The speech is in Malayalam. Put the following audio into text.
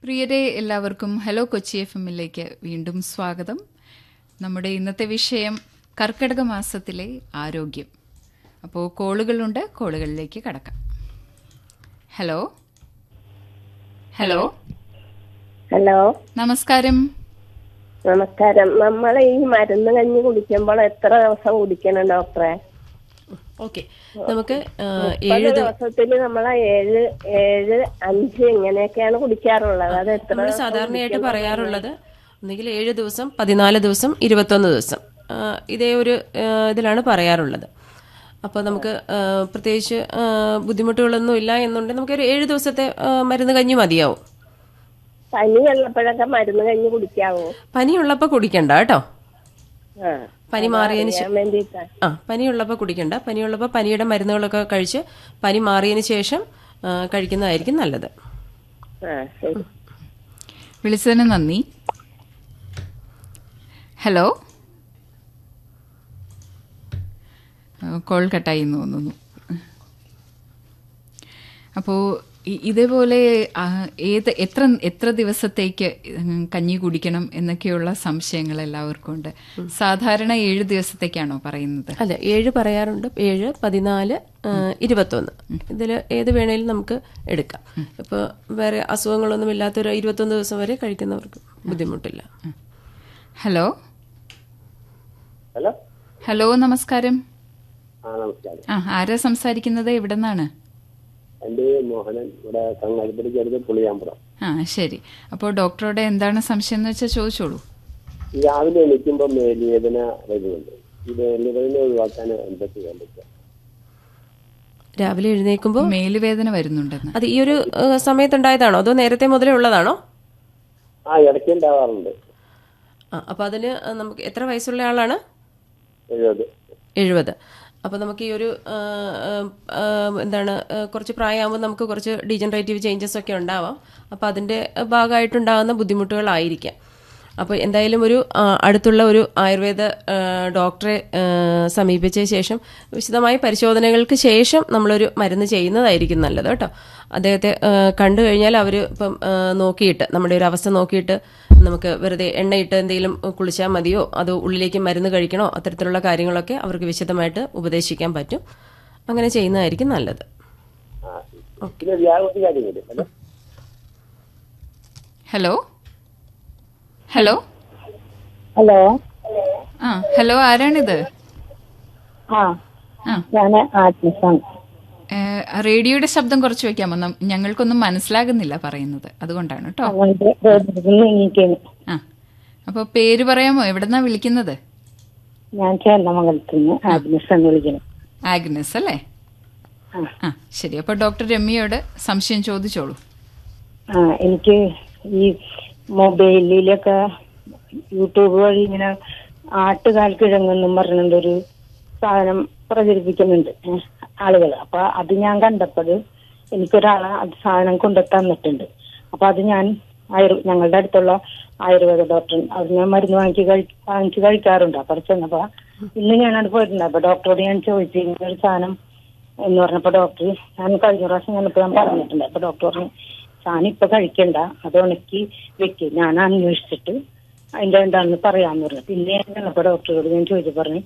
പ്രിയരെ എല്ലാവർക്കും ഹലോ കൊച്ചി എഫ് എമ്മിലേക്ക് വീണ്ടും സ്വാഗതം നമ്മുടെ ഇന്നത്തെ വിഷയം കർക്കിടക മാസത്തിലെ ആരോഗ്യം അപ്പോൾ കോളുകളുണ്ട് കോളുകളിലേക്ക് കടക്കാം ഹലോ ഹലോ ഹലോ നമസ്കാരം നമസ്കാരം നമ്മൾ ഈ മരുന്ന് കഞ്ഞി കുടിക്കുമ്പോൾ എത്ര ദിവസം കുടിക്കണം ഡോക്ടറെ ഓക്കെ നമുക്ക് ആ, പല ഏഴ് ദിവ- ദിവസത്തിൽ നമ്മൾ ഏഴ് ഏഴ് അഞ്ച് ഇങ്ങനെയൊക്കെയാണ് കുടിക്കാറുള്ളത് അത് എത്ര നമ്മൾ സാധാരണയായിട്ട് പറയാറുള്ളത് ഒന്നുകിൽ ഏഴ് ദിവസം പതിനാല് ദിവസം ഇരുപത്തൊന്ന് ദിവസം ആ, ഇതേ ഒരു ആ, ഇതിലാണ് പറയാറുള്ളത് അപ്പോൾ നമുക്ക് ആ, പ്രത്യേകിച്ച് ആ, ബുദ്ധിമുട്ടുകളൊന്നും ഇല്ല എന്നുണ്ടെങ്കിൽ നമുക്കൊരു ഏഴ് ദിവസത്തെ ആ, മരുന്ന് കഞ്ഞി മതിയാവും പനി ഉള്ളപ്പോഴൊക്കെ മരുന്ന് കഞ്ഞി കുടിക്കാവോ പനിയുള്ളപ്പോൾ കുടിക്കണ്ട കേട്ടോ ആ പനി മാറിയതിന് ശേഷം അറിയാൻ വേണ്ടിയിട്ടാ ആ പനിയുള്ളപ്പോൾ കുടിക്കണ്ട പനിയുള്ളപ്പോൾ പനിയുടെ മരുന്നുകളൊക്കെ കഴിച്ച് പനി മാറിയതിന് ശേഷം ആ, കഴിക്കുന്നതായിരിക്കും നല്ലത് ആ ശരി വിളിച്ചതിന് നന്ദി ഹലോ ആ, കോൾ കട്ടായി എന്ന് തോന്നുന്നു അപ്പോൾ ഇതേപോലെ ആ, ഏത് എത്ര എത്ര ദിവസത്തേക്ക് ഉം, കഞ്ഞി കുടിക്കണം എന്നൊക്കെയുള്ള സംശയങ്ങൾ എല്ലാവർക്കും ഉണ്ട് സാധാരണ ഏഴ് ദിവസത്തേക്കാണോ പറയുന്നത് അതെ ഏഴ് പറയാറുണ്ട് ഏഴ് പതിനാല് ആ, ഇരുപത്തൊന്ന് ഇതിൽ ഏത് വേണേലും നമുക്ക് എടുക്കാം ഇപ്പോൾ വേറെ അസുഖങ്ങളൊന്നും ഇല്ലാത്തൊരു ഇരുപത്തൊന്ന് ദിവസം വരെ കഴിക്കുന്നവർക്ക് ബുദ്ധിമുട്ടില്ല ഹലോ ഹലോ ഹലോ നമസ്കാരം ആ നമസ്കാരം ആ ആരാ സംസാരിക്കുന്നത് എവിടെ നിന്നാണ് എൻ്റെ മോഹനൻ ഇവിടെ കങ്ങാടിപ്പടി ചെറുത് പുളിയാമ്പുറം ആ ശരി അപ്പോൾ ഡോക്ടറോട് എന്താണ് സംശയം എന്ന് വെച്ചാൽ ചോദിച്ചോളൂ രാവിലെ എണീക്കുമ്പോൾ മേലുവേദന വരുന്നുണ്ട് ഈ മേലുവേദന ഒഴിവാക്കാൻ എന്തൊക്കെ ചെയ്യാൻ പറ്റുക രാവിലെ എഴുന്നേൽക്കുമ്പോൾ മേലുവേദന വരുന്നുണ്ടെന്ന് അത് ഈ ഒരു ആ, സമയത്തുണ്ടായതാണോ അതോ നേരത്തെ മുതലേ ഉള്ളതാണോ ആ ഇടയ്ക്ക് ഉണ്ടാവാറുണ്ട് ആ അപ്പോൾ അതിന് നമുക്ക് എത്ര വയസ്സുള്ള ആളാണ് എഴുപത് എഴുപത് അപ്പോൾ നമുക്ക് ഈ ഒരു ആ, ആ, ആ, എന്താണ് ആ, കുറച്ച് പ്രായമാകുമ്പോൾ നമുക്ക് കുറച്ച് ഡീജനറേറ്റീവ് ചേഞ്ചസ് ഒക്കെ ഉണ്ടാവാം അപ്പോൾ അതിൻ്റെ ഭാഗമായിട്ടുണ്ടാകുന്ന ബുദ്ധിമുട്ടുകളായിരിക്കാം അപ്പോൾ എന്തായാലും ഒരു ആ, അടുത്തുള്ള ഒരു ആയുർവേദ ആ, ഡോക്ടറെ ആ, സമീപിച്ച ശേഷം വിശദമായ പരിശോധനകൾക്ക് ശേഷം നമ്മളൊരു മരുന്ന് ചെയ്യുന്നതായിരിക്കും നല്ലത് കേട്ടോ അദ്ദേഹത്തെ ആ, കണ്ടു കഴിഞ്ഞാൽ അവർ ഇപ്പം ആ, നോക്കിയിട്ട് നമ്മുടെ ഒരു അവസ്ഥ നോക്കിയിട്ട് നമുക്ക് വെറുതെ എണ്ണയിട്ട് എന്തെങ്കിലും കുളിച്ചാൽ മതിയോ അതോ ഉള്ളിലേക്ക് മരുന്ന് കഴിക്കണോ അത്തരത്തിലുള്ള കാര്യങ്ങളൊക്കെ അവർക്ക് വിശദമായിട്ട് ഉപദേശിക്കാൻ പറ്റും അങ്ങനെ ചെയ്യുന്നതായിരിക്കും നല്ലത് ആ പിന്നെ വേറെ ഒരു കാര്യം കൂടി ഹലോ ഹലോ ഹലോ ഹലോ ആ ഹലോ ആരാണിത് ആ ആ ഞാൻ ആത്മസാണ് ഏ, റേഡിയോയുടെ ശബ്ദം കുറച്ച് വെക്കാമോ നം- ഞങ്ങൾക്കൊന്നും മനസ്സിലാകുന്നില്ല പറയുന്നത് അതുകൊണ്ടാണ് കേട്ടോ ഞങ്ങളുടെ റോഡിൽ നീങ്ങിക്കാണ് ആ അപ്പോൾ പേര് പറയാമോ എവിടെന്നാ വിളിക്കുന്നത് ഞാൻ ചേന്നമംഗലത്ത് നിന്ന് ആഗ്നസ് എന്ന് വിളിക്കണം ആഗ്നസ് അല്ലേ ആ. ആ ശരി അപ്പോൾ ഡോക്ടർ രമ്യയോട് സംശയം ചോദിച്ചോളൂ ആ എനിക്ക് ഈ മൊബൈലിലൊക്കെ യൂട്യൂബ് വഴി ഇങ്ങനെ ആട്ടുകാൽ കിഴങ്ങെന്നും പറഞ്ഞുകൊണ്ട് ഒരു സാധനം പ്രചരിപ്പിക്കുന്നുണ്ട് ആളുകൾ അപ്പൊ അത് ഞാൻ കണ്ടപ്പോൾ എനിക്കൊരാളെ അത് സാധനം കൊണ്ടു തന്നിട്ടുണ്ട് അപ്പൊ അത് ഞാൻ ആയുർ ഞങ്ങളുടെ അടുത്തുള്ള ആയുർവേദ ഡോക്ടർ അവിടെ ഞാൻ മരുന്ന് വാങ്ങിച്ച് കഴി വാങ്ങിച്ച് കഴിക്കാറുണ്ട് അപ്പൊ അവിടെ ചെന്നപ്പോ ഇന്ന് ഞാനവിടെ പോയിട്ടുണ്ട് അപ്പൊ ഡോക്ടറോട് ഞാൻ ചോദിച്ചു ഇങ്ങനെ ഒരു സാധനം എന്ന് പറഞ്ഞപ്പോ ഡോക്ടർ ഞാൻ കഴിഞ്ഞ പ്രാവശ്യം ഞാനിപ്പോ ഞാൻ പറഞ്ഞിട്ടുണ്ട് അപ്പൊ ഡോക്ടർ പറഞ്ഞു സാധനം ഇപ്പൊ കഴിക്കണ്ട അത് ഉണക്കി വെക്ക് ഞാൻ അന്വേഷിച്ചിട്ട് അതിന്റെ എന്താണെന്ന് പറയാന്ന് പറഞ്ഞു പിന്നെ ഞാൻ ചെന്നപ്പോ ഡോക്ടറോട് ഞാൻ ചോദിച്ചു പറഞ്ഞു